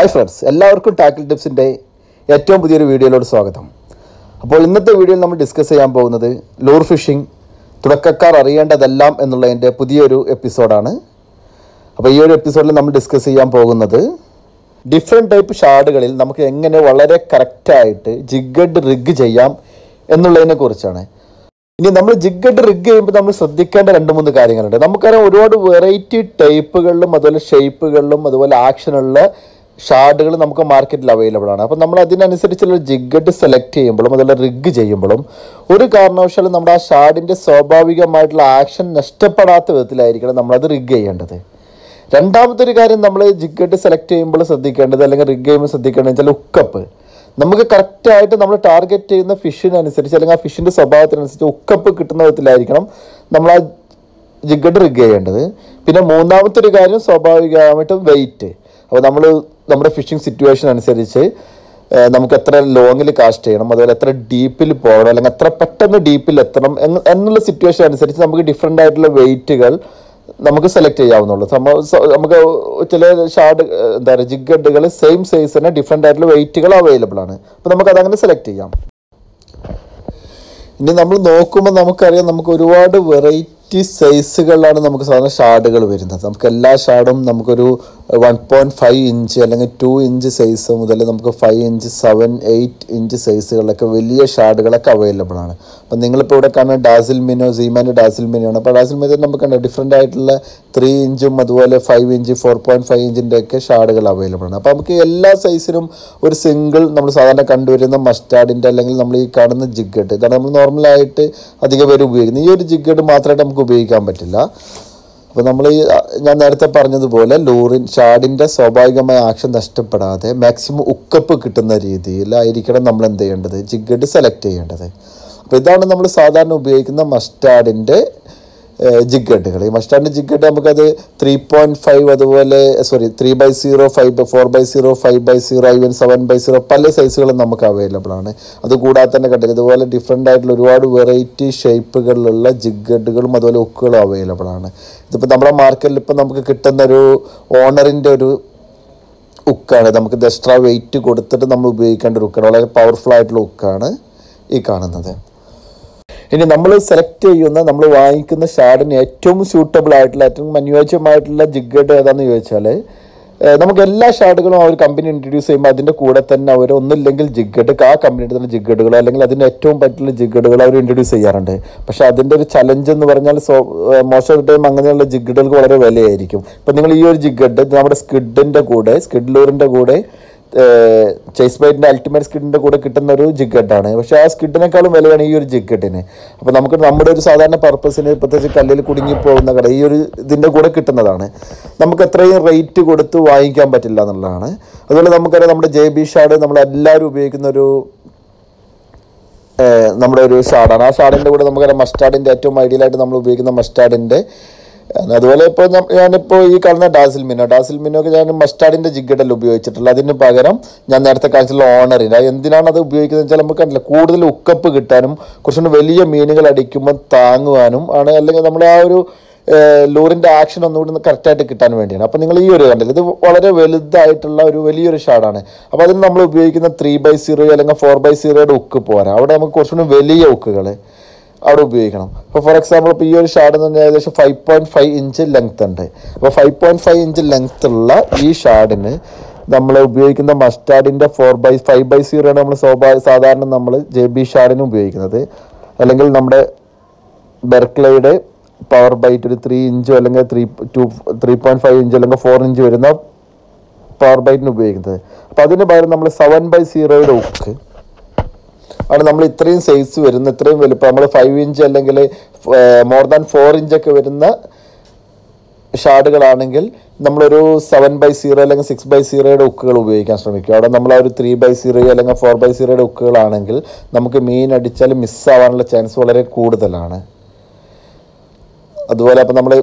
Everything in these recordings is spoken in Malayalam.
ഹായ് ഫ്രണ്ട്സ് എല്ലാവർക്കും ടാക്കിൾ ടിപ്സിൻ്റെ ഏറ്റവും പുതിയൊരു വീഡിയോയിലോട് സ്വാഗതം അപ്പോൾ ഇന്നത്തെ വീഡിയോയിൽ നമ്മൾ ഡിസ്കസ് ചെയ്യാൻ പോകുന്നത് ലൂർ ഫിഷിംഗ് തുടക്കക്കാർ അറിയേണ്ടതെല്ലാം എന്നുള്ളതിൻ്റെ പുതിയൊരു എപ്പിസോഡാണ് അപ്പോൾ ഈ ഒരു എപ്പിസോഡിൽ നമ്മൾ ഡിസ്കസ് ചെയ്യാൻ പോകുന്നത് ഡിഫറെൻറ്റ് ടൈപ്പ് ഷാർഡുകളിൽ നമുക്ക് എങ്ങനെ വളരെ കറക്റ്റായിട്ട് ജിഗഡ് റിഗ് ചെയ്യാം എന്നുള്ളതിനെ കുറിച്ചാണ് ഇനി നമ്മൾ ജിഗഡ് റിഗ് ചെയ്യുമ്പോൾ നമ്മൾ ശ്രദ്ധിക്കേണ്ട രണ്ട് മൂന്ന് കാര്യങ്ങളുണ്ട് നമുക്കറിയാം ഒരുപാട് വെറൈറ്റി ടൈപ്പുകളിലും അതുപോലെ ഷേപ്പുകളിലും അതുപോലെ ആക്ഷനുള്ള ഷാർഡുകൾ നമുക്ക് മാർക്കറ്റിൽ അവൈലബിൾ ആണ് അപ്പോൾ നമ്മൾ അതിനനുസരിച്ചുള്ള ജിഗഡ് സെലക്ട് ചെയ്യുമ്പോഴും അതുപോലെ റിഗ് ചെയ്യുമ്പോഴും ഒരു കാരണവശാലും നമ്മുടെ ആ ഷാർഡിൻ്റെ സ്വാഭാവികമായിട്ടുള്ള ആക്ഷൻ നഷ്ടപ്പെടാത്ത വിധത്തിലായിരിക്കണം നമ്മളത് റിഗ് ചെയ്യേണ്ടത് രണ്ടാമത്തെ ഒരു കാര്യം നമ്മൾ ജിഗഡ് സെലക്ട് ചെയ്യുമ്പോൾ ശ്രദ്ധിക്കേണ്ടത് അല്ലെങ്കിൽ റിഗ് ചെയ്യുമ്പോൾ ശ്രദ്ധിക്കേണ്ടത് വെച്ചാൽ ഉക്കപ്പ് നമുക്ക് കറക്റ്റായിട്ട് നമ്മൾ ടാർഗറ്റ് ചെയ്യുന്ന ഫിഷിനനുസരിച്ച് അല്ലെങ്കിൽ ആ ഫിഷിൻ്റെ സ്വഭാവത്തിനനുസരിച്ച് ഉക്കപ്പ് കിട്ടുന്ന വിധത്തിലായിരിക്കണം നമ്മൾ ആ ജിഗഡ് റിഗ് ചെയ്യേണ്ടത് പിന്നെ മൂന്നാമത്തെ ഒരു കാര്യം സ്വാഭാവികമായിട്ടും വെയിറ്റ് അപ്പോൾ നമ്മൾ നമ്മുടെ ഫിഷിംഗ് സിറ്റുവേഷൻ അനുസരിച്ച് ഏഹ്, നമുക്ക് എത്ര ലോങ്ങിൽ കാസ്റ്റ് ചെയ്യണം അതുപോലെ എത്ര ഡീപ്പിൽ പോകണം അല്ലെങ്കിൽ എത്ര പെട്ടെന്ന് ഡീപ്പിൽ എത്തണം എന്ന് എന്നുള്ള സിറ്റുവേഷൻ അനുസരിച്ച് നമുക്ക് ഡിഫറെൻ്റ് ആയിട്ടുള്ള വെയിറ്റുകൾ നമുക്ക് സെലക്ട് ചെയ്യാവുന്നുള്ളൂ സമ സ- നമുക്ക് ചില ഷാർഡ് എന്താ പറയുക ജിഗഡുകൾ സെയിം സൈസ് തന്നെ ഡിഫറെൻ്റ് ആയിട്ടുള്ള വെയിറ്റുകൾ അവൈലബിൾ ആണ് അപ്പോൾ നമുക്ക് അതങ്ങനെ സെലക്ട് ചെയ്യാം ഇനി നമ്മൾ നോക്കുമ്പോൾ നമുക്കറിയാം നമുക്ക് ഒരുപാട് വെറൈറ്റി സൈസുകളിലാണ് നമുക്ക് സാധാരണ ഷാർഡുകൾ വരുന്നത് നമുക്ക് എല്ലാ ഷാർഡും നമുക്കൊരു വൺ പോയിൻറ്റ് ഫൈവ് ഇഞ്ച് അല്ലെങ്കിൽ ടു ഇഞ്ച് സൈസ് മുതൽ നമുക്ക് five inch seven eight inch സൈസുകളിലൊക്കെ വലിയ ഷാർഡുകളൊക്കെ അവൈലബിൾ ആണ് അപ്പം നിങ്ങളിപ്പോൾ ഇവിടെ കാണുന്ന ഡാസിൽ മിനോ സീമാൻ്റെ ഡാസിൽ മിനോ ആണ് അപ്പോൾ ഡാസിൽ മിനോ നമുക്ക് കണ്ട ഡിഫറെൻ്റ് ആയിട്ടുള്ള ത്രീ ഇഞ്ചും അതുപോലെ five inch four point five ഇഞ്ചിൻ്റെ ഒക്കെ ഷാർഡുകൾ അവൈലബിൾ ആണ് അപ്പോൾ നമുക്ക് എല്ലാ സൈസിനും ഒരു സിംഗിൾ നമ്മൾ സാധാരണ കണ്ടുവരുന്ന മസ്റ്റാർഡിൻ്റെ അല്ലെങ്കിൽ നമ്മൾ ഈ കാണുന്ന ജിഗഡ് ഇതാണ് നമ്മൾ നോർമലായിട്ട് അധികം പേര് ഉപയോഗിക്കുന്നത് ഈ ഒരു ജിഗഡ് മാത്രമായിട്ട് നമുക്ക് ഉപയോഗിക്കാൻ പറ്റില്ല അപ്പോൾ നമ്മൾ ഈ അ, ഞാൻ നേരത്തെ പറഞ്ഞതുപോലെ ലൂറിൻ ഷാഡിൻ്റെ സ്വാഭാവികമായ ആക്ഷൻ നഷ്ടപ്പെടാതെ മാക്സിമം ഉക്കപ്പ് കിട്ടുന്ന രീതിയിലായിരിക്കണം നമ്മൾ എന്ത് ചെയ്യേണ്ടത് ജിഗഡ് സെലക്ട് ചെയ്യേണ്ടത് അപ്പോൾ ഇതാണ് നമ്മൾ സാധാരണ ഉപയോഗിക്കുന്ന മസ്റ്റാർഡിൻ്റെ ജിഗഡുകൾ ഈ മസ്റ്റാർഡിൻ്റെ ജിഗഡ് നമുക്കത് ത്രീ പോയിൻറ്റ് ഫൈവ് അതുപോലെ sorry three by zero five four by zero five by zero even seven by zero പല സൈസുകളും നമുക്ക് അവൈലബിൾ ആണ് അതുകൂടാതെ തന്നെ കണ്ടില്ല ഇതുപോലെ ഡിഫറെൻ്റ് ആയിട്ടുള്ള ഒരുപാട് വെറൈറ്റി ഷേപ്പുകളിലുള്ള ജിഗഡുകളും അതുപോലെ ഉക്കുകളും അവൈലബിൾ ആണ് ഇതിപ്പോൾ നമ്മുടെ മാർക്കറ്റിൽ ഇപ്പോൾ നമുക്ക് കിട്ടുന്ന ഒരു ഓണറിൻ്റെ ഒരു ഉക്കാണ് നമുക്ക് ഇത് എക്സ്ട്രാ വെയിറ്റ് കൊടുത്തിട്ട് നമ്മൾ ഉപയോഗിക്കേണ്ട ഒരു ഉക്കാണ് വളരെ പവർഫുൾ ആയിട്ടുള്ള ഉക്കാണ് ഈ കാണുന്നത് ഇനി നമ്മൾ സെലക്ട് ചെയ്യുന്ന നമ്മൾ വാങ്ങിക്കുന്ന ഷാഡിന് ഏറ്റവും സ്യൂട്ടബിൾ ആയിട്ടുള്ള ഏറ്റവും അനുയോജ്യമായിട്ടുള്ള ജിഗഡ് ഏതാണെന്ന് ചോദിച്ചാൽ ഏഹ് നമുക്ക് എല്ലാ ഷാഡുകളും ആ ഒരു കമ്പനി ഇൻട്രൊഡ്യൂസ് ചെയ്യുമ്പോൾ അതിൻ്റെ കൂടെ തന്നെ അവർ ഒന്നില്ലെങ്കിൽ ജിഗഡ് ആ കമ്പനിയുടെ തന്നെ ജിഗഡുകൾ അല്ലെങ്കിൽ അതിൻ്റെ ഏറ്റവും പറ്റുള്ള ജിഗഡുകൾ അവർ ഇൻട്രൊഡ്യൂസ് ചെയ്യാറുണ്ട് പക്ഷേ അതിൻ്റെ ഒരു ചലഞ്ച് എന്ന് പറഞ്ഞാൽ സോ മോസ്റ്റ് ഓഫ് ടൈം അങ്ങനെയുള്ള ജിഗഡുകൾക്ക് വളരെ വിലയായിരിക്കും ഇപ്പം നിങ്ങൾ ഈ ഒരു ജിഗഡ് നമ്മുടെ സ്കിഡിൻ്റെ കൂടെ സ്കിഡ് ലൂറിൻ്റെ കൂടെ ചേസ് ബൈറ്റിൻ്റെ അൾട്ടിമേറ്റ് സ്കിഡിൻ്റെ കൂടെ കിട്ടുന്ന ഒരു ജിഗഡാണ് പക്ഷേ ആ സ്കിഡിനേക്കാളും വിലയാണ് ഈ ഒരു ജിഗഡിന് അപ്പോൾ നമുക്ക് നമ്മുടെ ഒരു സാധാരണ പർപ്പസിന് പ്രത്യേകിച്ച് കല്ലിൽ കുടുങ്ങി പോകുന്ന കട ഈ ഒരു ഇതിൻ്റെ കൂടെ കിട്ടുന്നതാണ് നമുക്ക് അത്രയും റേറ്റ് കൊടുത്ത് വാങ്ങിക്കാൻ പറ്റില്ല എന്നുള്ളതാണ് അതുപോലെ നമുക്കറിയാം നമ്മുടെ ജെ ബി ഷാഡ് നമ്മളെല്ലാവരും ഉപയോഗിക്കുന്ന ഒരു ഏഹ് നമ്മുടെ ഒരു ഷാഡാണ് ആ ഷാഡിൻ്റെ കൂടെ നമുക്കറിയാം മസ്റ്റാർഡിൻ്റെ ഏറ്റവും ഐഡിയലായിട്ട് നമ്മൾ ഉപയോഗിക്കുന്ന മസ്റ്റാർഡിൻ്റെ അതുപോലെ ഇപ്പോൾ ഞാനിപ്പോൾ ഈ കാണുന്ന ഡാസിൽ മിനോ ഡാസിൽ മിനോ ഒക്കെ ഞാൻ മസ്റ്റാർഡിൻ്റെ ജിഗഡല്ല ഉപയോഗിച്ചിട്ടുള്ളത് അതിന് പകരം ഞാൻ നേരത്തെ കാണിച്ചുള്ള ഓണറിന് അത് എന്തിനാണ് അത് ഉപയോഗിക്കുന്നത് വെച്ചാൽ നമുക്ക് കണ്ടില്ല കൂടുതൽ ഉക്കപ്പ് കിട്ടാനും കുറച്ചുകൂടി വലിയ മീനുകൾ അടിക്കുമ്പോൾ താങ്ങുവാനും ആണ് അല്ലെങ്കിൽ നമ്മുടെ ആ ഒരു ലൂറിൻ്റെ ആക്ഷൻ ഒന്നുകൂടി കറക്റ്റായിട്ട് കിട്ടാൻ വേണ്ടിയാണ് അപ്പോൾ നിങ്ങൾ ഈ ഒരു കണ്ടില്ല ഇത് വളരെ വലുതായിട്ടുള്ള ഒരു വലിയൊരു ഷാഡാണ് അപ്പോൾ അതിന് നമ്മൾ ഉപയോഗിക്കുന്ന ത്രീ ബൈ സീറോ അല്ലെങ്കിൽ ഫോർ ബൈ സീറോയുടെ ഉക്ക് പോരാ അവിടെ നമുക്ക് കുറച്ചുകൂടി വലിയ ഉക്കുകൾ അവിടെ ഉപയോഗിക്കണം അപ്പോൾ ഫോർ എക്സാമ്പിൾ ഇപ്പോൾ ഈ ഒരു ഷാഡ് എന്ന് പറഞ്ഞാൽ ഏകദേശം five point five inch length ഉണ്ട് അപ്പോൾ five point five inch length ഉള്ള ഈ ഷാഡിന് നമ്മൾ ഉപയോഗിക്കുന്ന മസ്റ്റാർഡിൻ്റെ ഫോർ ബൈ ഫൈവ് ബൈ സീറോയാണ് നമ്മൾ സ്വാഭാവിക സാധാരണ നമ്മൾ ജെ ബി ഷാഡിന് ഉപയോഗിക്കുന്നത് അല്ലെങ്കിൽ നമ്മുടെ ബെർക്ലയുടെ പവർ ബൈറ്റ് ഒരു ത്രീ ഇഞ്ചോ അല്ലെങ്കിൽ three two three point five inch അല്ലെങ്കിൽ ഫോർ ഇഞ്ച് വരുന്ന പവർ ബൈറ്റിന് ഉപയോഗിക്കുന്നത് അപ്പോൾ അതിന് പകരം നമ്മൾ സെവൻ ബൈ സീറോയുടെ ഉക്ക് ആണ് നമ്മൾ ഇത്രയും സൈസ് വരുന്ന ഇത്രയും വലുപ്പം നമ്മൾ ഫൈവ് ഇഞ്ച് അല്ലെങ്കിൽ മോർ ദാൻ ഫോർ ഇഞ്ചൊക്കെ വരുന്ന ഷാഡുകളാണെങ്കിൽ നമ്മളൊരു സെവൻ ബൈ സീറോ അല്ലെങ്കിൽ സിക്സ് ബൈ സീറോയുടെ ഉക്കുകൾ ഉപയോഗിക്കാൻ ശ്രമിക്കുക അവിടെ നമ്മൾ ആ ഒരു ത്രീ ബൈ സീറോ അല്ലെങ്കിൽ ഫോർ ബൈ സീറോയുടെ ഉക്കുകളാണെങ്കിൽ നമുക്ക് മീൻ അടിച്ചാൽ മിസ്സാവാനുള്ള ചാൻസ് വളരെ കൂടുതലാണ് അതുപോലെ അപ്പം നമ്മൾ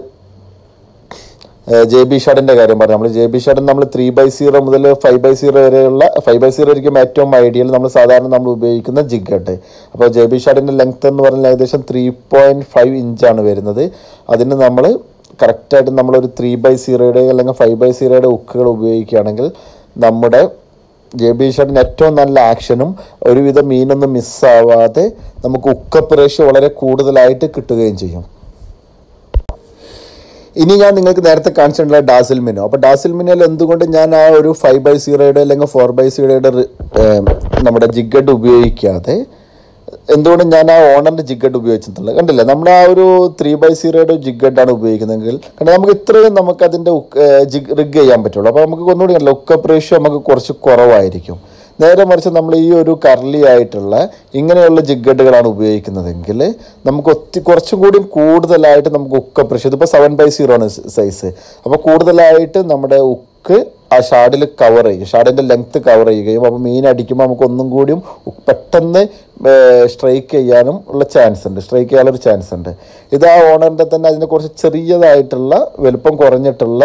ജെ ബി ഷാഡിൻ്റെ കാര്യം പറഞ്ഞു നമ്മൾ ജെ ബി ഷാഡിന് നമ്മൾ ത്രീ ബൈ സീറോ മുതൽ ഫൈവ് ബൈ സീറോ വരെയുള്ള ഫൈവ് ബൈ സീറോ ആയിരിക്കും ഏറ്റവും ഐഡിയൽ നമ്മൾ സാധാരണ നമ്മൾ ഉപയോഗിക്കുന്ന ജിഗഡ് അപ്പോൾ ജെ ബി ഷാഡിൻ്റെ ലെങ്ത് എന്ന് പറഞ്ഞാൽ ഏകദേശം ത്രീ പോയിൻറ്റ് ഫൈവ് ഇഞ്ചാണ് വരുന്നത് അതിന് നമ്മൾ കറക്റ്റായിട്ട് നമ്മളൊരു ത്രീ ബൈ സീറോയുടെ അല്ലെങ്കിൽ ഫൈവ് ബൈ സീറോയുടെ ഉക്കുകൾ ഉപയോഗിക്കുകയാണെങ്കിൽ നമ്മുടെ ജെ ബി ഷർട്ടിന് ഏറ്റവും നല്ല ആക്ഷനും ഒരുവിധം മീനൊന്നും മിസ്സാവാതെ നമുക്ക് ഉക്കപ്പ് റേഷ്യോ വളരെ കൂടുതലായിട്ട് കിട്ടുകയും ചെയ്യും ഇനി ഞാൻ നിങ്ങൾക്ക് നേരത്തെ കാണിച്ചിട്ടുള്ള ഡാസിൽ മിനോ അപ്പോൾ ഡാസിൽ മിനോയിൽ എന്തുകൊണ്ട് ഞാൻ ആ ഒരു ഫൈവ് ബൈ സീറോയുടെ അല്ലെങ്കിൽ ഫോർ ബൈ സീറോയുടെ നമ്മുടെ ജിഗഡ് ഉപയോഗിക്കാതെ എന്തുകൊണ്ട് ഞാൻ ആ ഓണറിൻ്റെ ജിഗഡ് ഉപയോഗിച്ചിട്ടുള്ളത് കണ്ടില്ലേ നമ്മൾ ആ ഒരു ത്രീ ബൈ സീറോയുടെ ജിഗഡാണ് ഉപയോഗിക്കുന്നതെങ്കിൽ കാരണം നമുക്ക് ഇത്രയും നമുക്ക് അതിൻ്റെ ജിഗ് റിഗ് ചെയ്യാൻ പറ്റുള്ളൂ അപ്പോൾ നമുക്ക് ഒന്നുകൂടി കണ്ടില്ല ഉക്കപ്പ് റേഷ്യോ നമുക്ക് കുറച്ച് കുറവായിരിക്കും നേരെ മറിച്ച് നമ്മൾ ഈ ഒരു കർലി ആയിട്ടുള്ള ഇങ്ങനെയുള്ള ജിഗഡുകളാണ് ഉപയോഗിക്കുന്നതെങ്കിൽ നമുക്ക് ഒത്തി കുറച്ചും കൂടി കൂടുതലായിട്ട് നമുക്ക് ഉക്ക പ്രഷർ ഇതിപ്പോൾ സെവൻ ബൈ സീറോ ആണ് സൈസ് അപ്പോൾ കൂടുതലായിട്ട് നമ്മുടെ ഉക്ക് ആ ഷാഡിൽ കവർ ചെയ്യും ഷാഡിൻ്റെ ലെങ്ത്ത് കവർ ചെയ്യുകയും അപ്പോൾ മീൻ അടിക്കുമ്പോൾ നമുക്ക് ഒന്നും കൂടിയും ഉ- പെട്ടെന്ന് സ്ട്രൈക്ക് ചെയ്യാനും ഉള്ള ചാൻസ് ഉണ്ട് സ്ട്രൈക്ക് ചെയ്യാനുള്ള ചാൻസ് ഉണ്ട് ഇത് ആ ഓണറിൻ്റെ തന്നെ അതിന് കുറച്ച് ചെറിയതായിട്ടുള്ള വലുപ്പം കുറഞ്ഞിട്ടുള്ള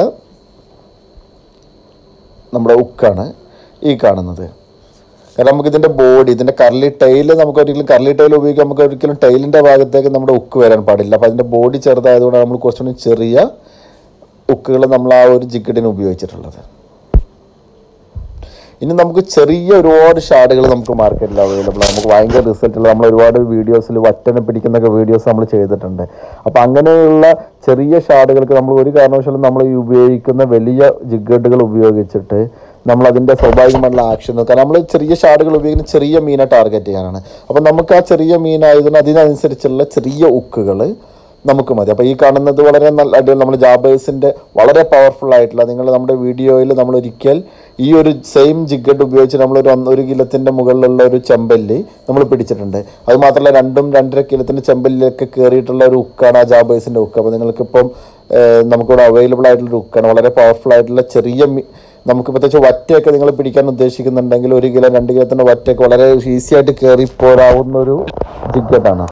നമ്മുടെ ഉക്കാണ് ഈ കാണുന്നത് കാരണം നമുക്ക് ഇതിൻ്റെ ബോഡി ഇതിൻ്റെ കർലി ടൈൽ നമുക്ക് ഒരിക്കലും കർലി ടൈൽ ഉപയോഗിക്കാൻ നമുക്ക് ഒരിക്കലും ടൈലിൻ്റെ ഭാഗത്തേക്ക് നമ്മുടെ ഉക്ക് വരാൻ പാടില്ല അപ്പോൾ അതിൻ്റെ ബോഡി ചെറുതായതുകൊണ്ട് നമ്മൾ കുറച്ചുകൂടി ചെറിയ ഉക്കുകൾ നമ്മൾ ആ ഒരു ജിഗഡിന് ഉപയോഗിച്ചിട്ടുള്ളത് ഇനി നമുക്ക് ചെറിയ ഒരുപാട് ഷാഡുകൾ നമുക്ക് മാർക്കറ്റിൽ അവൈലബിൾ ആണ് നമുക്ക് ഭയങ്കര റിസൾട്ടുള്ള നമ്മൾ ഒരുപാട് വീഡിയോസിൽ വറ്റനെ പിടിക്കുന്നൊക്കെ വീഡിയോസ് നമ്മൾ ചെയ്തിട്ടുണ്ട് അപ്പോൾ അങ്ങനെയുള്ള ചെറിയ ഷാഡുകൾക്ക് നമ്മൾ ഒരു കാരണവശാലും നമ്മൾ ഈ ഉപയോഗിക്കുന്ന വലിയ ജിഗഡുകൾ ഉപയോഗിച്ചിട്ട് നമ്മൾ അതിൻ്റെ സ്വാഭാവികമായിട്ടുള്ള ആക്ഷൻ കാരണം നമ്മൾ ചെറിയ ഷാഡുകൾ ഉപയോഗിക്കുന്ന ചെറിയ മീനെ ടാർഗറ്റ് ചെയ്യാനാണ് അപ്പോൾ നമുക്ക് ആ ചെറിയ മീനായതിന് അതിനനുസരിച്ചുള്ള ചെറിയ ഉക്കുകൾ നമുക്ക് മതി അപ്പോൾ ഈ കാണുന്നത് വളരെ നല്ല അടിപൊളി നമ്മൾ ജാബേഴ്സിൻ്റെ വളരെ പവർഫുൾ ആയിട്ടുള്ള നിങ്ങൾ നമ്മുടെ വീഡിയോയിൽ നമ്മൾ ഒരിക്കൽ ഈ ഒരു സെയിം ജിഗഡ് ഉപയോഗിച്ച് നമ്മൾ ഒരു ഒന്ന് ഒരു കിലത്തിൻ്റെ മുകളിലുള്ള ഒരു ചെമ്പല്ലി നമ്മൾ പിടിച്ചിട്ടുണ്ട് അത് മാത്രമല്ല രണ്ടും രണ്ടര കിലത്തിൻ്റെ ചെമ്പല്ലിലൊക്കെ കയറിയിട്ടുള്ള ഒരു ഉക്കാണ് ആ ജാബേഴ്സിൻ്റെ ഉക്ക് അപ്പോൾ നിങ്ങൾക്കിപ്പം ഏഹ്, നമുക്കിവിടെ അവൈലബിൾ ആയിട്ടുള്ള ഉക്കാണ് വളരെ പവർഫുൾ ആയിട്ടുള്ള ചെറിയ മീ നമുക്ക് പ്രത്യേകിച്ച് വറ്റയൊക്കെ നിങ്ങൾ പിടിക്കാൻ ഉദ്ദേശിക്കുന്നുണ്ടെങ്കിൽ ഒരു കിലോ രണ്ട് കിലോത്തിൻ്റെ വറ്റയൊക്കെ വളരെ ഈസി ആയിട്ട് കയറി പോരാവുന്ന ഒരു ജിഗഡാണ്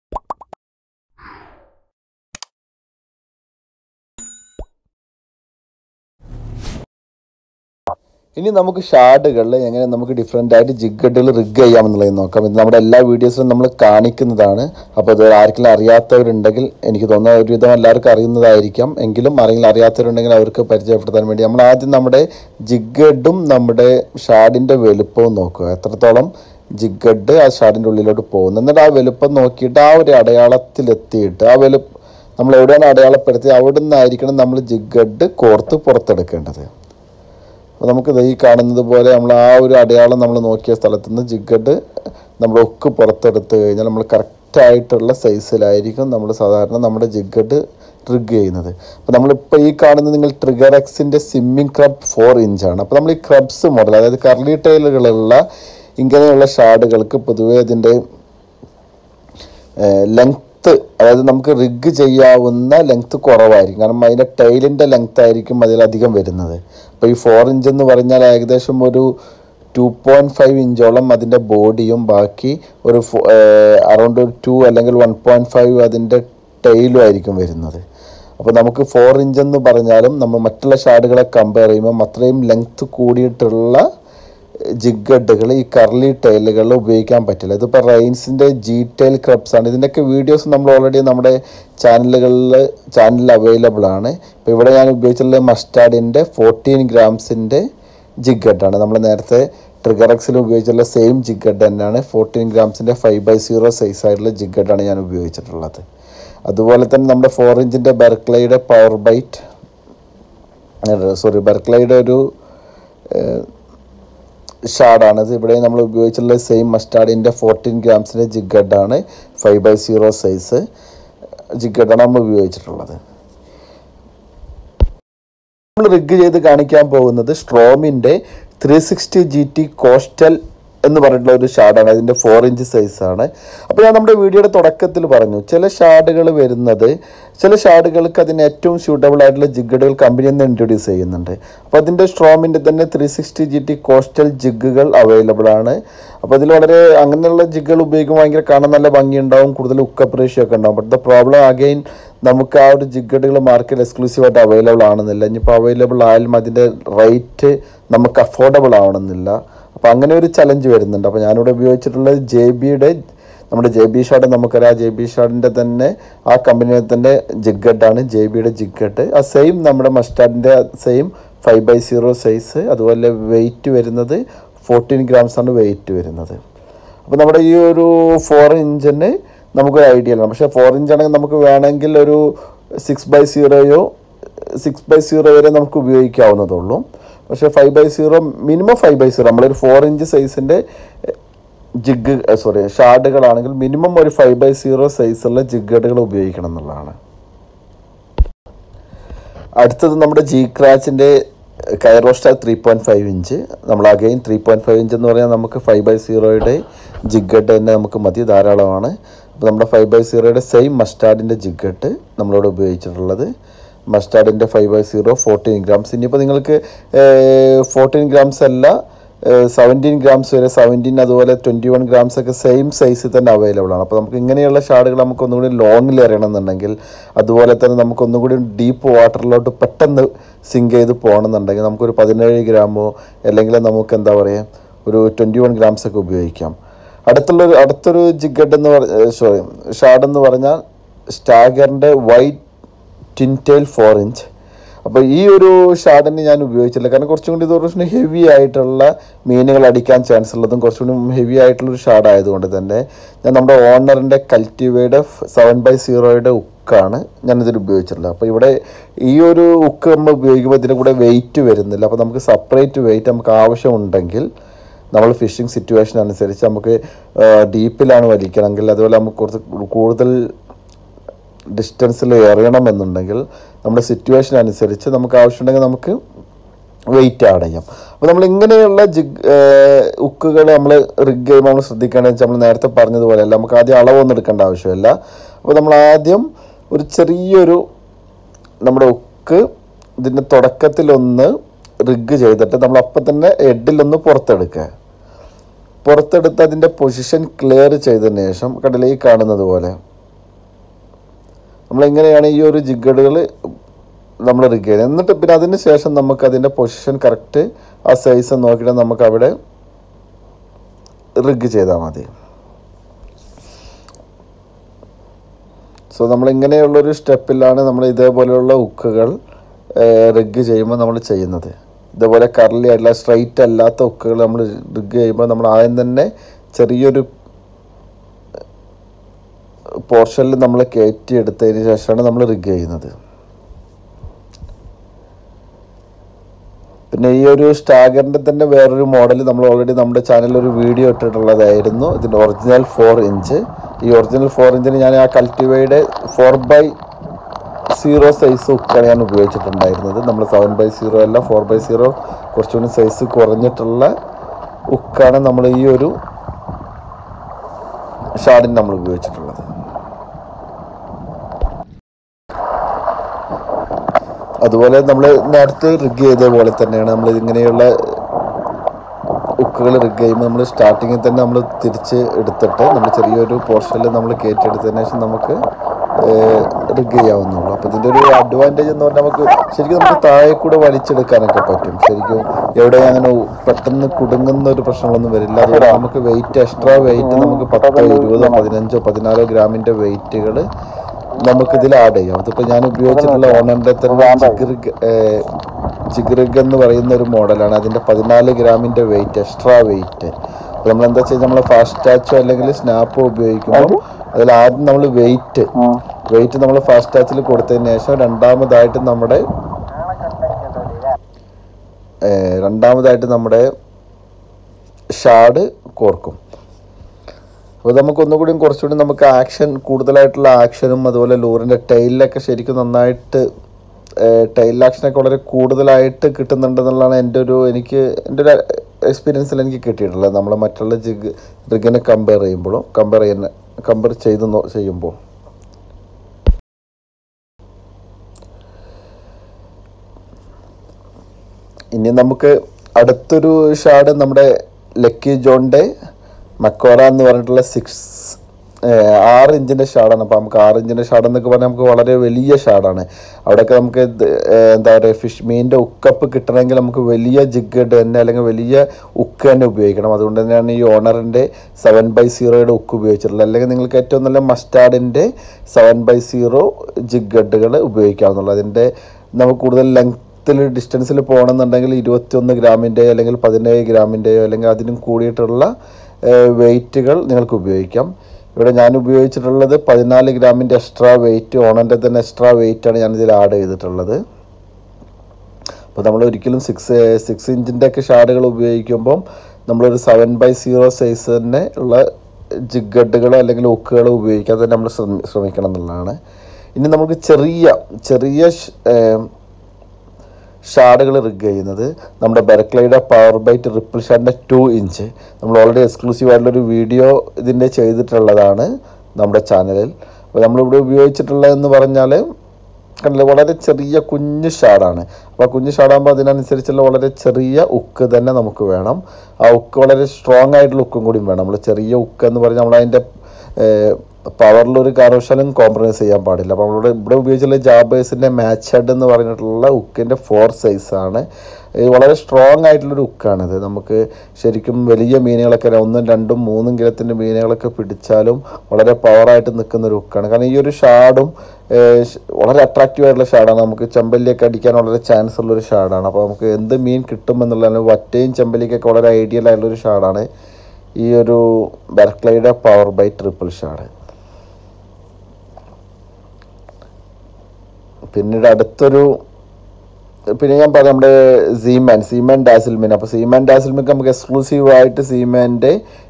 ഇനി നമുക്ക് ഷാഡുകളിൽ എങ്ങനെ നമുക്ക് ഡിഫറെൻ്റ് ആയിട്ട് ജിഗഡുകൾ റിഗ് ചെയ്യാമെന്നുള്ളത് നോക്കാം ഇത് നമ്മുടെ എല്ലാ വീഡിയോസിലും നമ്മൾ കാണിക്കുന്നതാണ് അപ്പോൾ ഇത് ആർക്കെങ്കിലും അറിയാത്തവരുണ്ടെങ്കിൽ എനിക്ക് തോന്നുന്ന ഒരുവിധം എല്ലാവർക്കും അറിയുന്നതായിരിക്കാം എങ്കിലും ആരെങ്കിലും അറിയാത്തവരുണ്ടെങ്കിൽ അവർക്ക് പരിചയപ്പെടുത്താൻ വേണ്ടി നമ്മൾ ആദ്യം നമ്മുടെ ജിഗഡും നമ്മുടെ ഷാഡിൻ്റെ വലുപ്പവും നോക്കുക എത്രത്തോളം ജിഗഡ് ആ ഷാഡിൻ്റെ ഉള്ളിലോട്ട് പോകുന്നു എന്നിട്ട് ആ വലുപ്പം നോക്കിയിട്ട് ആ ഒരു അടയാളത്തിലെത്തിയിട്ട് ആ വലുപ്പം നമ്മൾ എവിടെയാണ് അടയാളപ്പെടുത്തി അവിടെ നിന്നായിരിക്കണം നമ്മൾ ജിഗഡ് കോർത്ത് പുറത്തെടുക്കേണ്ടത് അപ്പോൾ നമുക്ക് ദേ ഈ കാണുന്നത് പോലെ നമ്മൾ ആ ഒരു അടയാളം നമ്മൾ നോക്കിയ സ്ഥലത്ത് നിന്ന് ജിഗഡ് നമ്മൾ ഒക്കെ പുറത്തെടുത്ത് കഴിഞ്ഞാൽ നമ്മൾ കറക്റ്റായിട്ടുള്ള സൈസിലായിരിക്കും നമ്മൾ സാധാരണ നമ്മുടെ ജിഗഡ് ട്രിഗ് ചെയ്യുന്നത് അപ്പോൾ നമ്മളിപ്പോൾ ഈ കാണുന്നത് നിങ്ങൾ ട്രിഗർ എക്സിൻ്റെ സ്വിമ്മിങ് ക്രബ് ഫോർ ഇഞ്ചാണ് അപ്പോൾ നമ്മൾ ഈ ക്രബ്സ് മോഡൽ അതായത് കർലി ടൈലുകളുള്ള ഇങ്ങനെയുള്ള ഷാഡുകൾക്ക് പൊതുവേ അതിൻ്റെ ലെങ്ത്ത് അതായത് നമുക്ക് റിഗ് ചെയ്യാവുന്ന ലെങ്ത്ത് കുറവായിരിക്കും കാരണം അതിൻ്റെ ടൈലിൻ്റെ ലെങ്ത്ത് ആയിരിക്കും അതിലധികം വരുന്നത് അപ്പോൾ ഈ ഫോർ ഇഞ്ച് എന്ന് പറഞ്ഞാൽ ഏകദേശം ഒരു ടു പോയിൻറ്റ് ഫൈവ് ഇഞ്ചോളം അതിൻ്റെ ബോഡിയും ബാക്കി ഒരു അറൗണ്ട് ഒരു ടു അല്ലെങ്കിൽ വൺ പോയിൻറ്റ് ഫൈവ് അതിൻ്റെ ടൈലും ആയിരിക്കും വരുന്നത് അപ്പോൾ നമുക്ക് ഫോർ ഇഞ്ച് എന്ന് പറഞ്ഞാലും നമ്മൾ മറ്റുള്ള ഷാഡുകളെ കമ്പയർ ചെയ്യുമ്പോൾ അത്രയും ലെങ്ത്ത് കൂടിയിട്ടുള്ള ജിഗഡുകൾ ഈ കർലി ടൈലുകൾ ഉപയോഗിക്കാൻ പറ്റില്ല ഇതിപ്പോൾ റെയിൻസിൻ്റെ ജി ടൈൽ ക്രബ്സ് ആണ് ഇതിൻ്റെയൊക്കെ വീഡിയോസ് നമ്മൾ ഓൾറെഡി നമ്മുടെ ചാനലുകളിൽ ചാനലിൽ അവൈലബിൾ ആണ് ഇപ്പോൾ ഇവിടെ ഞാൻ ഉപയോഗിച്ചിട്ടുള്ളത് മസ്റ്റാർഡിൻ്റെ ഫോർട്ടീൻ ഗ്രാംസിൻ്റെ ജിഗഡാണ് നമ്മൾ നേരത്തെ ട്രിഗറക്സിൽ ഉപയോഗിച്ചിട്ടുള്ള സെയിം ജിഗഡ് തന്നെയാണ് ഫോർട്ടീൻ ഗ്രാംസിൻ്റെ ഫൈവ് ബൈ സീറോ സൈസ് ആയിട്ടുള്ള ജിഗഡാണ് ഞാൻ ഉപയോഗിച്ചിട്ടുള്ളത് അതുപോലെ തന്നെ നമ്മുടെ ഫോർ ഇഞ്ചിൻ്റെ ബെർക്ലയുടെ പവർ ബൈറ്റ് സോറി ബെർക്ലയുടെ ഒരു ഷാഡാണിത് ഇവിടെ നമ്മൾ ഉപയോഗിച്ചിട്ടുള്ള സെയിം മസ്റ്റാർഡിൻ്റെ ഫോർട്ടീൻ ഗ്രാംസിൻ്റെ ജിഗഡാണ് ഫൈവ് ബൈ സീറോ സൈസ് ജിഗഡാണ് നമ്മൾ ഉപയോഗിച്ചിട്ടുള്ളത് നമ്മൾ റിഗ് ചെയ്ത് കാണിക്കാൻ പോകുന്നത് സ്ട്രോമിൻ്റെ three sixty G T coastal എന്ന് പറഞ്ഞിട്ടുള്ള ഒരു ഷാഡാണ് അതിൻ്റെ ഫോർ ഇഞ്ച് സൈസാണ് അപ്പോൾ ഞാൻ നമ്മുടെ വീഡിയോയുടെ തുടക്കത്തിൽ പറഞ്ഞു ചില ഷാഡുകൾ വരുന്നത് ചില ഷാഡുകൾക്ക് അതിന് ഏറ്റവും സ്യൂട്ടബിൾ ആയിട്ടുള്ള ജിഗുകൾ കമ്പനി നിന്ന് ഇൻട്രൊഡ്യൂസ് ചെയ്യുന്നുണ്ട് അപ്പോൾ അതിൻ്റെ സ്ട്രോമിൻ്റെ തന്നെ three sixty G T coastal ജിഗുകൾ അവൈലബിൾ ആണ് അപ്പോൾ അതിൽ വളരെ അങ്ങനെയുള്ള ജിഗുകൾ ഉപയോഗിക്കുമ്പോൾ ഭയങ്കര കാണാൻ നല്ല ഭംഗിയുണ്ടാവും കൂടുതൽ ഉക്കപ്പ് റേഷ്യോ ഒക്കെ ഉണ്ടാവും ബട്ട് ദ പ്രോബ്ലം അഗെയിൻ നമുക്ക് ആ ഒരു ജിഗഡുകൾ മാർക്കറ്റ് എക്സ്ക്ലൂസീവ് ആയിട്ട് അവൈലബിൾ ആണെന്നില്ല ഇനിയിപ്പോൾ അവൈലബിൾ ആയാലും അതിൻ്റെ റേറ്റ് നമുക്ക് അഫോർഡബിൾ ആവണമെന്നില്ല അപ്പോൾ അങ്ങനെ ഒരു ചലഞ്ച് വരുന്നുണ്ട് അപ്പോൾ ഞാനിവിടെ ഉപയോഗിച്ചിട്ടുള്ളത് ജെ ബിയുടെ നമ്മുടെ ജെ ബി ഷാഡ് നമുക്കറിയാം ജെ ബി ഷാഡിൻ്റെ തന്നെ ആ കമ്പനിയുടെ തന്നെ ജിഗഡാണ് ജെ ബിയുടെ ജിഗഡ് ആ സെയിം നമ്മുടെ മസ്റ്റാർഡിൻ്റെ same five by zero size അതുപോലെ വെയിറ്റ് വരുന്നത് ഫോർട്ടീൻ ഗ്രാംസ് ആണ് വെയിറ്റ് വരുന്നത് അപ്പോൾ നമ്മുടെ ഈ ഒരു ഫോർ ഇഞ്ചിന് നമുക്കൊരു ഐഡിയ ആണ് പക്ഷേ ഫോർ ഇഞ്ച് ആണെങ്കിൽ നമുക്ക് വേണമെങ്കിൽ ഒരു സിക്സ് ബൈ സീറോയോ സിക്സ് ബൈ സീറോ വരെ നമുക്ക് ഉപയോഗിക്കാവുന്നതുള്ളൂ പക്ഷേ five by zero minimum five by zero നമ്മളൊരു ഫോർ ഇഞ്ച് സൈസിൻ്റെ ജിഗ് സോറി ഷാർഡുകളാണെങ്കിൽ മിനിമം ഒരു ഫൈവ് ബൈ സീറോ സൈസുള്ള ജിഗഡുകൾ ഉപയോഗിക്കണം എന്നുള്ളതാണ് അടുത്തത് നമ്മുടെ ജി ക്രാച്ചിൻ്റെ കൈറോസ്റ്റ ത്രീ പോയിൻറ്റ് ഫൈവ് ഇഞ്ച് നമ്മൾ again three point five inch എന്ന് പറഞ്ഞാൽ നമുക്ക് ഫൈവ് ബൈ സീറോയുടെ ജിഗഡ് തന്നെ നമുക്ക് മതി ധാരാളമാണ് അപ്പോൾ നമ്മുടെ ഫൈവ് ബൈ സീറോയുടെ സെയിം മസ്റ്റാർഡിൻ്റെ ജിഗട്ട് നമ്മളോട് ഉപയോഗിച്ചിട്ടുള്ളത് മസ്റ്റാർഡിൻ്റെ five by zero fourteen grams ഇനിയിപ്പോൾ നിങ്ങൾക്ക് ഫോർട്ടീൻ ഗ്രാംസ് അല്ല സെവൻറ്റീൻ ഗ്രാംസ് വരെ സെവൻറ്റീൻ അതുപോലെ ട്വൻറ്റി വൺ ഗ്രാംസ് ഒക്കെ സെയിം സൈസിൽ തന്നെ അവൈലബിൾ ആണ് അപ്പോൾ നമുക്ക് ഇങ്ങനെയുള്ള ഷാഡുകൾ നമുക്ക് ഒന്നുകൂടി ലോങ്ങിൽ എറിയണമെന്നുണ്ടെങ്കിൽ അതുപോലെ തന്നെ നമുക്ക് ഒന്നുകൂടി ഡീപ്പ് വാട്ടറിലോട്ട് പെട്ടെന്ന് സിങ്ക് ചെയ്ത് പോകണമെന്നുണ്ടെങ്കിൽ നമുക്കൊരു പതിനേഴ് ഗ്രാമോ അല്ലെങ്കിൽ നമുക്ക് എന്താ പറയുക ഒരു ട്വൻറ്റി വൺ ഗ്രാംസ് ഒക്കെ ഉപയോഗിക്കാം അടുത്തുള്ളൊരു അടുത്തൊരു ജിഗഡ് എന്ന് പറഞ്ഞ സോറി ഷാഡ് എന്ന് പറഞ്ഞാൽ സ്റ്റാഗറിൻ്റെ വൈറ്റ് ടിൻറ്റെയിൽ ഫോർ ഇഞ്ച് അപ്പോൾ ഈ ഒരു ഷാഡിന് ഞാൻ ഉപയോഗിച്ചില്ല കാരണം കുറച്ചും കൂടി ഇത് കുറച്ചും ഹെവി ആയിട്ടുള്ള മീനുകൾ അടിക്കാൻ ചാൻസ് ഉള്ളതും കുറച്ചും കൂടി ഹെവി ആയിട്ടുള്ളൊരു ഷാഡ് ആയതുകൊണ്ട് തന്നെ ഞാൻ നമ്മുടെ ഓണറിൻ്റെ കൽറ്റിവയുടെ സെവൻ ബൈ സീറോയുടെ ഉക്കാണ് ഞാനിതിൽ ഉപയോഗിച്ചിട്ടുള്ളത് അപ്പോൾ ഇവിടെ ഈ ഒരു ഉക്ക് നമ്മൾ ഉപയോഗിക്കുമ്പോൾ ഇതിൻ്റെ കൂടെ വെയിറ്റ് വരുന്നില്ല അപ്പോൾ നമുക്ക് സെപ്പറേറ്റ് വെയിറ്റ് നമുക്ക് ആവശ്യമുണ്ടെങ്കിൽ നമ്മൾ ഫിഷിംഗ് സിറ്റുവേഷൻ അനുസരിച്ച് നമുക്ക് ഡീപ്പിലാണ് വലിക്കണമെങ്കിൽ അതുപോലെ നമുക്ക് കുറച്ച് കൂടുതൽ ഡിസ്റ്റൻസിൽ എറിയണമെന്നുണ്ടെങ്കിൽ നമ്മുടെ സിറ്റുവേഷൻ അനുസരിച്ച് നമുക്ക് ആവശ്യമുണ്ടെങ്കിൽ നമുക്ക് വെയിറ്റ് ആഡ് ചെയ്യാം അപ്പോൾ നമ്മൾ ഇങ്ങനെയുള്ള ജിഗ് ഉക്കുകൾ നമ്മൾ റിഗ് ചെയ്യുമ്പോൾ നമ്മൾ ശ്രദ്ധിക്കേണ്ടത് വെച്ചാൽ നമ്മൾ നേരത്തെ പറഞ്ഞതുപോലെയല്ല നമുക്ക് ആദ്യം അളവൊന്നും എടുക്കേണ്ട ആവശ്യമില്ല അപ്പോൾ നമ്മൾ ആദ്യം ഒരു ചെറിയൊരു നമ്മുടെ ഉക്ക് ഇതിൻ്റെ തുടക്കത്തിലൊന്ന് റിഗ് ചെയ്തിട്ട് നമ്മൾ അപ്പം തന്നെ ഹെഡിലൊന്ന് പുറത്തെടുക്കുക പുറത്തെടുത്ത് അതിൻ്റെ പൊസിഷൻ ക്ലിയർ ചെയ്തതിന് ശേഷം കടലിൽ ഈ കാണുന്നത് പോലെ നമ്മളിങ്ങനെയാണ് ഈ ഒരു ജിഗഡുകൾ നമ്മൾ റിഗ് ചെയ്യുന്നത് എന്നിട്ട് പിന്നെ അതിന് ശേഷം നമുക്ക് അതിൻ്റെ പൊസിഷൻ കറക്റ്റ് ആ സൈസ് നോക്കിയിട്ട് നമുക്ക് അവിടെ റിഗ് ചെയ്താൽ മതി സോ നമ്മളിങ്ങനെയുള്ളൊരു സ്റ്റെപ്പിലാണ് നമ്മൾ ഇതേപോലെയുള്ള ഉക്കുകൾ റിഗ് ചെയ്യുമ്പോൾ നമ്മൾ ചെയ്യുന്നത് ഇതേപോലെ കറലി അല്ല സ്ട്രൈറ്റ് അല്ലാത്ത ഉക്കുകൾ നമ്മൾ റിഗ് ചെയ്യുമ്പോൾ നമ്മൾ ആദ്യം തന്നെ ചെറിയൊരു പോർഷനിൽ നമ്മൾ കയറ്റി എടുത്തതിന് ശേഷമാണ് നമ്മൾ റിഗ് ചെയ്യുന്നത് പിന്നെ ഈ ഒരു സ്റ്റാഗറിൻ്റെ തന്നെ വേറൊരു മോഡൽ നമ്മൾ ഓൾറെഡി നമ്മുടെ ചാനലിൽ ഒരു വീഡിയോ ഇട്ടിട്ടുള്ളതായിരുന്നു ഇതിൻ്റെ ഒറിജിനൽ ഫോർ ഇഞ്ച് ഈ ഒറിജിനൽ ഫോർ ഇഞ്ചിന് ഞാൻ ആ കൾട്ടിവയുടെ ഫോർ ബൈ സീറോ സൈസ് ഉക്കാണ് ഞാൻ ഉപയോഗിച്ചിട്ടുണ്ടായിരുന്നത് നമ്മൾ സെവൻ ബൈ സീറോ അല്ല ഫോർ ബൈ സീറോ കുറച്ചുകൂടി സൈസ് കുറഞ്ഞിട്ടുള്ള ഉക്കാണ് നമ്മൾ ഈ ഒരു ഷാഡിന് നമ്മൾ ഉപയോഗിച്ചിട്ടുള്ളത് അതുപോലെ നമ്മൾ നേരത്തെ റിഗ് ചെയ്ത പോലെ തന്നെയാണ് നമ്മൾ ഇങ്ങനെയുള്ള ഉക്കുകൾ റിഗ് ചെയ്യുമ്പോൾ നമ്മൾ സ്റ്റാർട്ടിങ്ങിൽ തന്നെ നമ്മൾ തിരിച്ച് എടുത്തിട്ട് നമ്മൾ ചെറിയൊരു പോർഷനിൽ നമ്മൾ കയറ്റിയെടുത്തതിന് ശേഷം നമുക്ക് റിഗ് ചെയ്യാവുന്നുള്ളൂ അപ്പോൾ ഇതിൻ്റെ ഒരു അഡ്വാൻറ്റേജ് എന്ന് പറഞ്ഞാൽ നമുക്ക് ശരിക്കും നമുക്ക് താഴെ കൂടെ വലിച്ചെടുക്കാനൊക്കെ പറ്റും ശരിക്കും എവിടെ അങ്ങനെ പെട്ടെന്ന് കുടുങ്ങുന്ന ഒരു പ്രശ്നങ്ങളൊന്നും വരില്ല അതുപോലെ നമുക്ക് വെയിറ്റ് എക്സ്ട്രാ വെയിറ്റ് നമുക്ക് പത്തോ ഇരുപതോ പതിനഞ്ചോ പതിനാലോ ഗ്രാമിൻ്റെ വെയിറ്റുകൾ നമുക്കിതിൽ ആഡ് ചെയ്യാം അതിപ്പോൾ ഞാൻ ഉപയോഗിച്ചിട്ടുള്ള ഓണറിൻ്റെ തന്നെ ജിഗ്രിഗ് ജിഗ്രിഗ് എന്ന് പറയുന്ന ഒരു മോഡലാണ് അതിൻ്റെ പതിനാല് ഗ്രാമിൻ്റെ വെയിറ്റ് എക്സ്ട്രാ വെയിറ്റ് അപ്പോൾ നമ്മൾ എന്താ വെച്ചാൽ നമ്മൾ ഫാസ്റ്റ് ടാച്ചോ അല്ലെങ്കിൽ സ്നാപ്പോ ഉപയോഗിക്കുമ്പോൾ അതിൽ ആദ്യം നമ്മൾ വെയിറ്റ് വെയിറ്റ് നമ്മൾ ഫാസ്റ്റ് ടാച്ചിൽ കൊടുത്തതിന് ശേഷം രണ്ടാമതായിട്ട് നമ്മുടെ ഏഹ്, രണ്ടാമതായിട്ട് നമ്മുടെ ഷാഡ് കോർക്കും അപ്പോൾ നമുക്ക് ഒന്നുകൂടി കുറച്ചുകൂടി നമുക്ക് ആക്ഷൻ കൂടുതലായിട്ടുള്ള ആക്ഷനും അതുപോലെ ലൂറിൻ്റെ ടൈലിലൊക്കെ ശരിക്കും നന്നായിട്ട് ടൈൽ ആക്ഷനൊക്കെ വളരെ കൂടുതലായിട്ട് കിട്ടുന്നുണ്ടെന്നുള്ളതാണ് എൻ്റെ ഒരു എനിക്ക് എൻ്റെ ഒരു എക്സ്പീരിയൻസിൽ എനിക്ക് കിട്ടിയിട്ടുള്ളത് നമ്മൾ മറ്റുള്ള ജിഗ് റിഗിനെ കമ്പയർ ചെയ്യുമ്പോഴും കമ്പയർ ചെയ്യുന്ന കമ്പയർ ചെയ്ത് നോ- ചെയ്യുമ്പോൾ ഇനി നമുക്ക് അടുത്തൊരു ഷാഡ് നമ്മുടെ ലക്കി ജോണിൻ്റെ മക്കോറ എന്ന് പറഞ്ഞിട്ടുള്ള സിക്സ് ആറ് ഇഞ്ചിൻ്റെ ഷാഡാണ് അപ്പോൾ നമുക്ക് ആറ് ഇഞ്ചിൻ്റെ ഷാഡ് എന്നൊക്കെ പറഞ്ഞാൽ നമുക്ക് വളരെ വലിയ ഷാഡാണ് അവിടെയൊക്കെ നമുക്ക് ഇത്, ഏഹ്, എന്താ പറയുക ഫിഷ് മീനിൻ്റെ ഉക്കപ്പ് കിട്ടണമെങ്കിൽ നമുക്ക് വലിയ ജിഗ് തന്നെ അല്ലെങ്കിൽ വലിയ ഉക്ക് തന്നെ ഉപയോഗിക്കണം അതുകൊണ്ട് തന്നെയാണ് ഈ ഓണറിൻ്റെ സെവൻ ബൈ സീറോയുടെ ഉക്ക് ഉപയോഗിച്ചിട്ടുള്ളത് അല്ലെങ്കിൽ നിങ്ങൾക്ക് ഏറ്റവും നല്ല മസ്റ്റാർഡിൻ്റെ സെവൻ ബൈ സീറോ ജിഗ് ഗഡുകൾ ഉപയോഗിക്കാവുന്നുള്ളൂ അതിൻ്റെ നമുക്ക് കൂടുതൽ ലെങ്ത് ലെങ്ത്തിൽ ഡിസ്റ്റൻസിൽ പോകണമെന്നുണ്ടെങ്കിൽ ഇരുപത്തിയൊന്ന് ഗ്രാമിൻ്റെയോ അല്ലെങ്കിൽ പതിനേഴ് ഗ്രാമിൻ്റെയോ അല്ലെങ്കിൽ അതിനും കൂടിയിട്ടുള്ള വെയിറ്റുകൾ നിങ്ങൾക്ക് ഉപയോഗിക്കാം ഇവിടെ ഞാൻ ഉപയോഗിച്ചിട്ടുള്ളത് പതിനാല് ഗ്രാമിൻ്റെ എക്സ്ട്രാ വെയിറ്റ് ഓണൻ്റെ തന്നെ എക്സ്ട്രാ വെയിറ്റാണ് ഞാനിതിൽ ആഡ് ചെയ്തിട്ടുള്ളത് അപ്പോൾ നമ്മൾ ഒരിക്കലും സിക്സ് സിക്സ് ഇഞ്ചിൻ്റെ ഒക്കെ ഷാഡുകൾ ഉപയോഗിക്കുമ്പം നമ്മളൊരു സെവൻ ബൈ സീറോ സൈസ് തന്നെ ഉള്ള ജിഗഡുകളോ അല്ലെങ്കിൽ ഉക്കുകളോ ഉപയോഗിക്കാതെ തന്നെ നമ്മൾ ശ്രമി- ശ്രമിക്കണം എന്നുള്ളതാണ് ഇനി നമുക്ക് ചെറിയ ചെറിയ ഷാഡുകൾ റിഗ് ചെയ്യുന്നത് നമ്മുടെ ബെർക്ലൈയുടെ പവർ ബൈറ്റ് റിപ്പിൾ ഷാഡിൻ്റെ ടു ഇഞ്ച് നമ്മൾ ഓൾറെഡി എക്സ്ക്ലൂസീവ് ആയിട്ടുള്ളൊരു വീഡിയോ ഇതിൻ്റെ ചെയ്തിട്ടുള്ളതാണ് നമ്മുടെ ചാനലിൽ അപ്പോൾ നമ്മളിവിടെ ഉപയോഗിച്ചിട്ടുള്ളതെന്ന് പറഞ്ഞാൽ കണ്ടില്ലേ വളരെ ചെറിയ കുഞ്ഞു ഷാഡാണ് അപ്പോൾ ആ കുഞ്ഞു ഷാഡാകുമ്പോൾ അതിനനുസരിച്ചുള്ള വളരെ ചെറിയ ഉക്ക് തന്നെ നമുക്ക് വേണം ആ ഉക്ക് വളരെ സ്ട്രോങ് ആയിട്ടുള്ള ഉക്കും കൂടിയും വേണം നമ്മൾ ചെറിയ ഉക്ക് എന്ന് പറഞ്ഞാൽ നമ്മളതിൻ്റെ പവറിലൊരു കാരണവശാലും കോംപ്രമൈസ് ചെയ്യാൻ പാടില്ല അപ്പോൾ നമ്മളിവിടെ ഇവിടെ ഉപയോഗിച്ചുള്ള ജാബേഴ്സിൻ്റെ മാച്ച് ഹെഡ് എന്ന് പറഞ്ഞിട്ടുള്ള ഉക്കിൻ്റെ ഫോർ സൈസാണ് ഇത് വളരെ സ്ട്രോങ് ആയിട്ടുള്ളൊരു ഉക്കാണിത് നമുക്ക് ശരിക്കും വലിയ മീനുകളൊക്കെ ഒന്നും രണ്ടും മൂന്നും കിലത്തിൻ്റെ മീനുകളൊക്കെ പിടിച്ചാലും വളരെ പവറായിട്ട് നിൽക്കുന്ന ഒരു ഉക്കാണ് കാരണം ഈ ഒരു ഷാഡും ഏഹ്, ഷ്- വളരെ അട്രാക്റ്റീവ് ആയിട്ടുള്ള ഷാഡാണ് നമുക്ക് ചെമ്പല്ലിയൊക്കെ അടിക്കാൻ വളരെ ചാൻസ് ഉള്ളൊരു ഷാഡാണ് അപ്പോൾ നമുക്ക് എന്ത് മീൻ കിട്ടുമെന്നുള്ളതാണ് വറ്റയും ചെമ്പല്ലിക്കൊക്കെ വളരെ ഐഡിയൽ ആയിട്ടുള്ളൊരു ഷാഡാണ് ഈ ഒരു ബെർക്ലൈയുടെ പവർ ബൈ ട്രിപ്പിൾ ഷാഡ് പിന്നീട് അടുത്തൊരു പിന്നെ ഞാൻ പറയാം നമ്മുടെ സീമാൻ സീമാൻ ഡാസിൽമിൻ അപ്പോൾ സീമാൻ ഡാസിൽമിൻ നമുക്ക് എക്സ്ക്ലൂസീവ് ആയിട്ട് സീമാൻ്റെ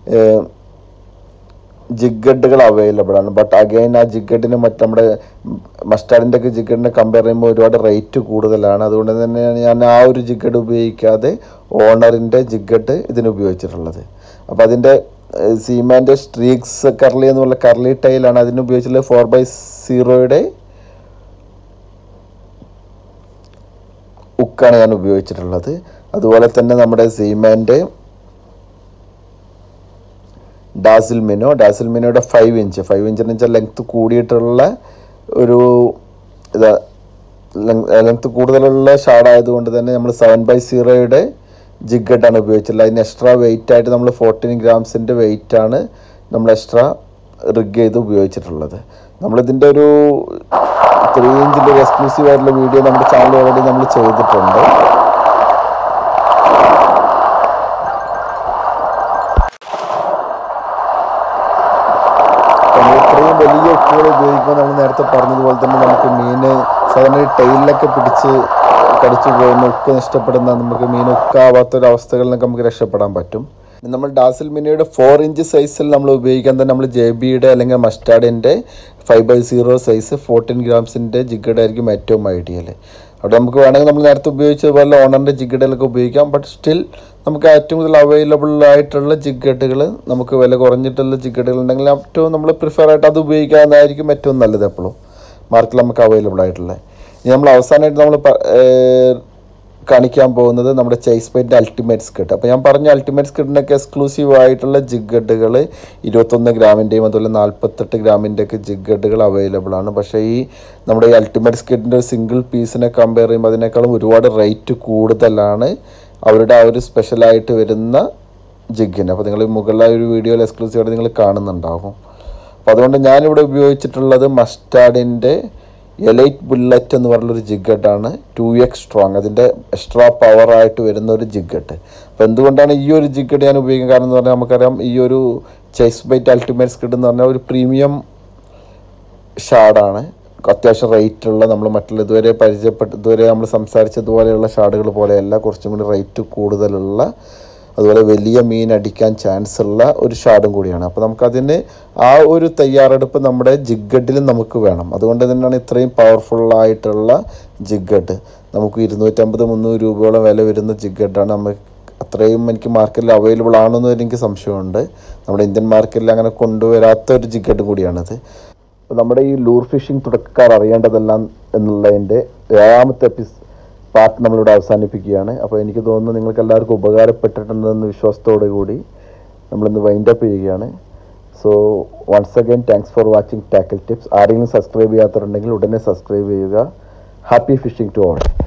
ജിഗഡുകൾ അവൈലബിൾ ആണ് ബട്ട് അഗൈൻ ആ ജിഗഡിന് മറ്റ് നമ്മുടെ മസ്റ്റാർഡിൻ്റെ ഒക്കെ ജിഗഡിനെ കമ്പയർ ചെയ്യുമ്പോൾ ഒരുപാട് റേറ്റ് കൂടുതലാണ് അതുകൊണ്ട് തന്നെയാണ് ഞാൻ ആ ഒരു ജിഗഡ് ഉപയോഗിക്കാതെ ഓണറിൻ്റെ ജിഗഡ് ഇതിന് ഉപയോഗിച്ചിട്ടുള്ളത് അപ്പോൾ അതിൻ്റെ സീമാൻ്റെ സ്ട്രീക്സ് കർലി എന്നുള്ള കർലി ടൈലാണ് അതിന് ഉപയോഗിച്ചിട്ടുള്ളത് ഫോർ ബൈ സീറോയുടെ ഉക്കാണ് ഞാൻ ഉപയോഗിച്ചിട്ടുള്ളത് അതുപോലെ തന്നെ നമ്മുടെ സീമാൻ്റെ ഡാസിൽ മിനോ ഡാസിൽ മിനോയുടെ ഫൈവ് ഇഞ്ച് ഫൈവ് ഇഞ്ചിന് വെച്ചാൽ ലെങ്ത്ത് കൂടിയിട്ടുള്ള ഒരു ഇത് ലെങ്ത്ത് കൂടുതലുള്ള ഷാഡായതുകൊണ്ട് തന്നെ നമ്മൾ സെവൻ ബൈ സീറോയുടെ ജിഗഡാണ് ഉപയോഗിച്ചിട്ടുള്ളത് അതിന് എക്സ്ട്രാ വെയിറ്റ് ആയിട്ട് നമ്മൾ ഫോർട്ടീൻ ഗ്രാംസിൻ്റെ വെയിറ്റാണ് നമ്മൾ എക്സ്ട്രാ റിഗ് ചെയ്ത് ഉപയോഗിച്ചിട്ടുള്ളത് നമ്മളിതിൻ്റെ ഒരു ത്രീ ഇഞ്ചിൻ്റെ ഒരു എക്സ്ക്ലൂസീവ് ആയിട്ടുള്ള വീഡിയോ നമ്മുടെ ചാനൽ ഓൾറെഡി നമ്മൾ ചെയ്തിട്ടുണ്ട് നമ്മൾ ഇത്രയും വലിയ ഉപ്പുകൾ ഉപയോഗിക്കുമ്പോൾ നമ്മൾ നേരത്തെ പറഞ്ഞതുപോലെ തന്നെ നമുക്ക് മീൻ സാധാരണ ഈ ടൈലിലൊക്കെ പിടിച്ച് കടിച്ചു പോകുന്ന ഉക്ക് നഷ്ടപ്പെടുന്ന നമുക്ക് മീൻ ഉക്കാവാത്തൊരവസ്ഥകളിൽ നിന്നൊക്കെ നമുക്ക് രക്ഷപ്പെടാൻ പറ്റും ഇനി നമ്മൾ ഡാസിൽ മിനിയുടെ ഫോർ ഇഞ്ച് സൈസിൽ നമ്മൾ ഉപയോഗിക്കാൻ തന്നെ നമ്മൾ ജെ ബിയുടെ അല്ലെങ്കിൽ മസ്റ്റാർഡിൻ്റെ five by zero size fourteen ഗ്രാംസിൻ്റെ ജിഗഡ് ആയിരിക്കും ഏറ്റവും ഐഡിയൽ അവിടെ നമുക്ക് വേണമെങ്കിൽ നമ്മൾ നേരത്തെ ഉപയോഗിച്ചതുപോലെ ഓണറിൻ്റെ ജിഗഡുകളൊക്കെ ഉപയോഗിക്കാം ബട്ട് സ്റ്റിൽ നമുക്ക് ഏറ്റവും കൂടുതൽ അവൈലബിൾ ആയിട്ടുള്ള ജിഗഡുകൾ നമുക്ക് വില കുറഞ്ഞിട്ടുള്ള ജിഗഡുകൾ ഉണ്ടെങ്കിൽ ഏറ്റവും നമ്മൾ പ്രിഫർ ആയിട്ട് അത് ഉപയോഗിക്കാവുന്നതായിരിക്കും ഏറ്റവും നല്ലത് എപ്പോഴും മാർക്കറ്റിൽ നമുക്ക് അവൈലബിൾ ആയിട്ടുള്ളത് ഇനി നമ്മൾ അവസാനമായിട്ട് നമ്മൾ പ- ഏർ കാണിക്കാൻ പോകുന്നത് നമ്മുടെ ചേസ് പെയിൻ്റെ അൾട്ടിമേറ്റ് സ്കിട്ട് അപ്പോൾ ഞാൻ പറഞ്ഞ അൾട്ടിമേറ്റ് സ്കിട്ടിനൊക്കെ എക്സ്ക്ലൂസീവ് ആയിട്ടുള്ള ജിഗഡുകൾ ഇരുപത്തൊന്ന് ഗ്രാമിൻ്റെയും അതുപോലെ നാൽപ്പത്തെട്ട് ഗ്രാമിൻ്റെ ഒക്കെ ജിഗഡുകൾ അവൈലബിൾ ആണ് പക്ഷേ ഈ നമ്മുടെ ഈ അൾട്ടിമേറ്റ് സ്കിറ്റിൻ്റെ സിംഗിൾ പീസിനെ കമ്പയർ ചെയ്യുമ്പോൾ അതിനേക്കാളും ഒരുപാട് റേറ്റ് കൂടുതലാണ് അവരുടെ ആ ഒരു സ്പെഷ്യലായിട്ട് വരുന്ന ജിഗിന് അപ്പോൾ നിങ്ങൾ മുകളിലെ ഒരു വീഡിയോയിൽ എക്സ്ക്ലൂസീവ് ആയിട്ട് നിങ്ങൾ കാണുന്നുണ്ടാകും അപ്പോൾ അതുകൊണ്ട് ഞാനിവിടെ ഉപയോഗിച്ചിട്ടുള്ളത് മസ്റ്റാർഡിൻ്റെ എലൈറ്റ് ബുള്ളറ്റ് എന്ന് പറഞ്ഞൊരു ജിഗഡാണ് ടു എക്സ് സ്ട്രോങ് അതിൻ്റെ എക്സ്ട്രാ പവറായിട്ട് വരുന്ന ഒരു ജിഗഡ് അപ്പോൾ എന്തുകൊണ്ടാണ് ഈ ഒരു ജിഗഡ് ഞാൻ ഉപയോഗിക്കാൻ കാരണം എന്ന് പറഞ്ഞാൽ നമുക്കറിയാം ഈ ഒരു ചെസ് ബൈറ്റ് അൾട്ടിമേറ്റ് സ്കിഡ് എന്ന് പറഞ്ഞാൽ ഒരു പ്രീമിയം ഷാഡാണ് അത്യാവശ്യം റേറ്റുള്ള നമ്മൾ മറ്റുള്ള ഇതുവരെ പരിചയപ്പെട്ട് ഇതുവരെ നമ്മൾ സംസാരിച്ചതുപോലെയുള്ള ഷാഡുകൾ പോലെയല്ല കുറച്ചും കൂടി റേറ്റ് കൂടുതലുള്ള അതുപോലെ വലിയ മീൻ അടിക്കാൻ ചാൻസ് ഉള്ള ഒരു ഷാഡും കൂടിയാണ് അപ്പോൾ നമുക്കതിന് ആ ഒരു തയ്യാറെടുപ്പ് നമ്മുടെ ജിഗഡിലും നമുക്ക് വേണം അതുകൊണ്ട് തന്നെയാണ് ഇത്രയും പവർഫുള്ളായിട്ടുള്ള ജിഗഡ് നമുക്ക് ഇരുന്നൂറ്റമ്പത് മുന്നൂറ് രൂപയോളം വില വരുന്ന ജിഗഡാണ് നമുക്ക് അത്രയും എനിക്ക് മാർക്കറ്റിൽ അവൈലബിൾ ആണെന്ന് എനിക്ക് സംശയമുണ്ട് നമ്മുടെ ഇന്ത്യൻ മാർക്കറ്റിൽ അങ്ങനെ കൊണ്ടുവരാത്ത ഒരു ജിഗഡ് കൂടിയാണിത് അപ്പോൾ നമ്മുടെ ഈ ലൂർ ഫിഷിംഗ് തുടക്കക്കാർ അറിയേണ്ടതെല്ലാം എന്നുള്ളതിൻ്റെ ഏഴാമത്തെ എപ്പിസ് പാർട്ട് നമ്മളിവിടെ അവസാനിപ്പിക്കുകയാണ് അപ്പോൾ എനിക്ക് തോന്നുന്നു നിങ്ങൾക്ക് എല്ലാവർക്കും ഉപകാരപ്പെട്ടിട്ടുണ്ടെന്ന് വിശ്വാസത്തോടു കൂടി നമ്മളിന്ന് വൈൻഡ് അപ്പ് ചെയ്യുകയാണ് so once again thanks for watching tackle tips ആരെങ്കിലും സബ്സ്ക്രൈബ് ചെയ്യാത്തവരുണ്ടെങ്കിൽ ഉടനെ സബ്സ്ക്രൈബ് ചെയ്യുക ഹാപ്പി ഫിഷിംഗ് ടു ഓൾ